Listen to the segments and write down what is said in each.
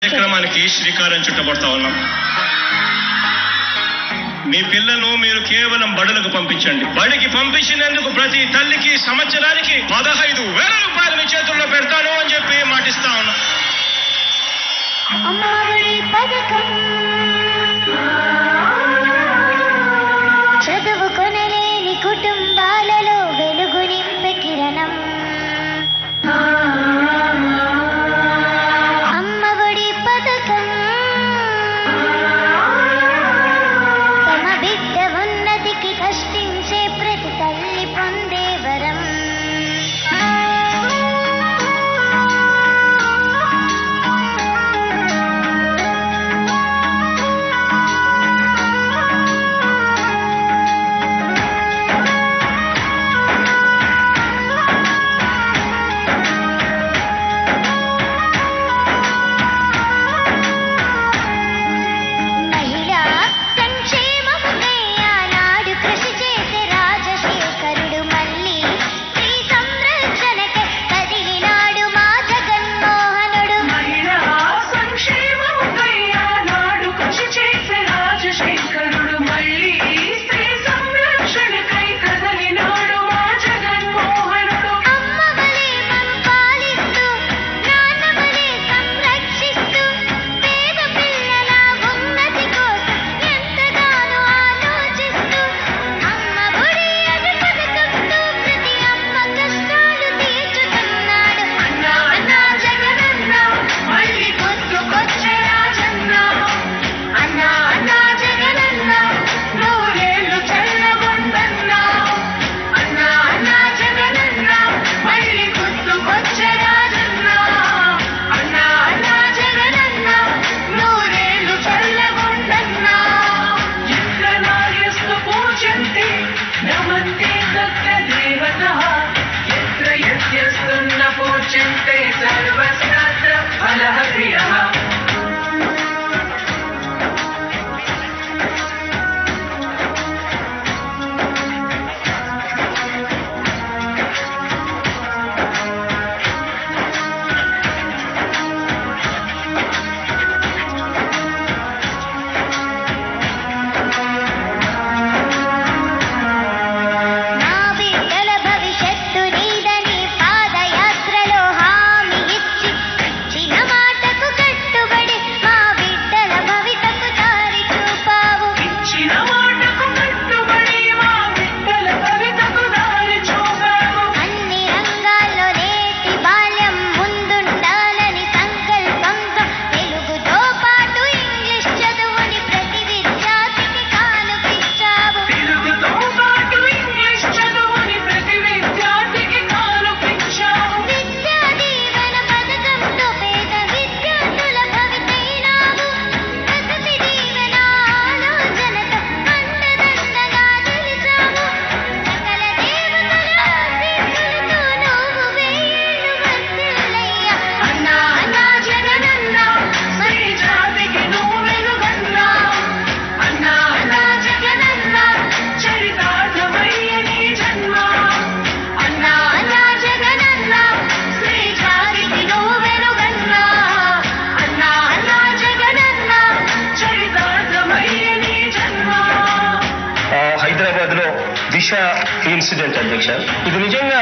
కార్యక్రమానికి శ్రీకారం చుట్టబడతా ఉన్నాం మీ పిల్లలు మీరు కేవలం బడులకు పంపించండి బడికి పంపించినందుకు ప్రతి తల్లికి సంవత్సరానికి పదహైదు వేల రూపాయలు మీ చేతుల్లో పెడతాను అని చెప్పి మాటిస్తా ఉన్నాం అమ్మఒడి పథకం చదువుకొనలేని కుటుంబాలలో వెలుగు నింపే కిరణం అమ్మఒడి పథకం తమ బిడ్డ ఉన్నతికి కష్టించే ప్రతి తల్లి పొందే వరం మహిళా సంక్షేమముకై ఆనాడు కృషి చేసే రాజశేఖరుడు మళ్ళీ స్త్రీ సంరక్షణకై కదిలినాడు మా జగన్మోహనుడు మహిళా సంక్షేమముపై ఆనాడు కృషి చేసే రాజశేఖరుడు మళ్ళీ స్త్రీ సంరక్షణకై కదలినాడు మా జగన్మోహనుడు అమ్మవలే మను పాలిస్తూ నాన్నవలే సంరక్షిస్తూ పేద పిల్లల ఉన్నతి కోసం ఎంతగానో ఆలోచిస్తూ అమ్మ ఒడి అనే పథకంతో ప్రతి అమ్మ కష్టాలు తీర్చుతున్నాడు అన్నా అన్నా జగనన్న మళ్ళీ గుర్తుకొచ్చే రాజన్న అన్నా అన్నా జగనన్న నూరేళ్ళు చల్లగుండన్నా అన్నా అన్నా జగనన్న మళ్ళీ గుర్తుకొచ్చే రాజన్న అన్నా అన్నా జగనన్న నూరేళ్ళు చల్లగుండన్నా ఎత్ర నాయస్తు పూజంతే నమంతే తత్ర దేవతః ఎత్ర యజ్ఞస్తున్న పూజ్యంతే సర్వశాస్త్ర ఫలః ప్రియః నా బిడ్డల భవిష్యత్తు నీదని పాదయాత్రలో హామీ ఇచ్చి ఇచ్చిన మాటకు కట్టుబడి మా బిడ్డల భవితకు దారి చూపావు ఇచ్చిన మాటకు కట్టుబడి మా బిడ్డల కవితకు దారి చూపావు అన్ని రంగాల్లో నేటి బాల్యం ముందుండాలని సంకల్పంతో తెలుగుతో పాటు ఇంగ్లీష్ చదువుని ప్రతి విద్యార్థికి కానుకిచ్చావు తెలుగుతో పాటు ఇంగ్లీష్ చదువుని ప్రతి విద్యార్థికి కానుపించావు విద్యా దీవెన పథకంతో పేద విద్యార్థుల భవితైనావు ప్రగతి దీవెన ఆలోచనతో అండదండగా నిలిచావు సకల దేవతల ఆశీస్సులతో నువ్వు వేయేళ్ళు వర్ధిల్లయ్యా అన్నా అన్నా జగనన్న శ్రీ జాతికి నువ్వు వెలుగన్నా అన్నా అన్నా జగనన్న చరితార్థమయ్య నీ జన్మ అన్నా అన్నా జగనన్న శ్రీ జాతికి నువ్వు వెలుగన్నా అన్నా అన్నా జగనన్న చరితార్థమయ్య నీ జన్మ హైదరాబాద్ లో దిశ ఇన్సిడెంట్ అధ్యక్ష ఇది నిజంగా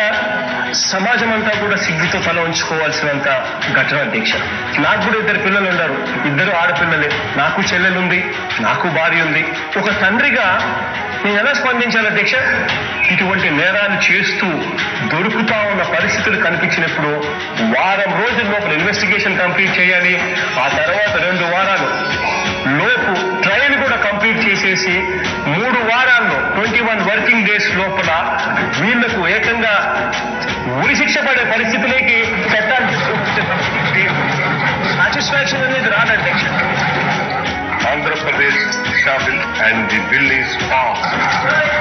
సమాజం అంతా కూడా సిగ్గుతో తల ఉంచుకోవాల్సినంత ఘటన అధ్యక్ష నాకు కూడా ఇద్దరు పిల్లలు ఉన్నారు ఇద్దరు ఆడపిల్లలే నాకు చెల్లెలుంది నాకు భార్య ఉంది ఒక తండ్రిగా నేను ఎలా స్పందించాలి అధ్యక్ష ఇటువంటి నేరాలు చేస్తూ దొరుకుతా ఉన్న పరిస్థితులు కనిపించినప్పుడు వారం రోజుల లోపల ఇన్వెస్టిగేషన్ కంప్లీట్ చేయాలి ఆ తర్వాత రెండు వారాలు లోపు ట్రయల్ కూడా కంప్లీట్ చేసేసి మూడు వారాల్లో ట్వంటీ వన్ వర్కింగ్ డేస్ లోపల వీళ్లకు ఏకంగా ఉరి శిక్ష పడే పరిస్థితిలోకి చట్టాలు సాటిస్ఫాక్షన్ అనేది రాదు అధ్యక్ష Andhra Pradesh Shah bill and the bill is passed.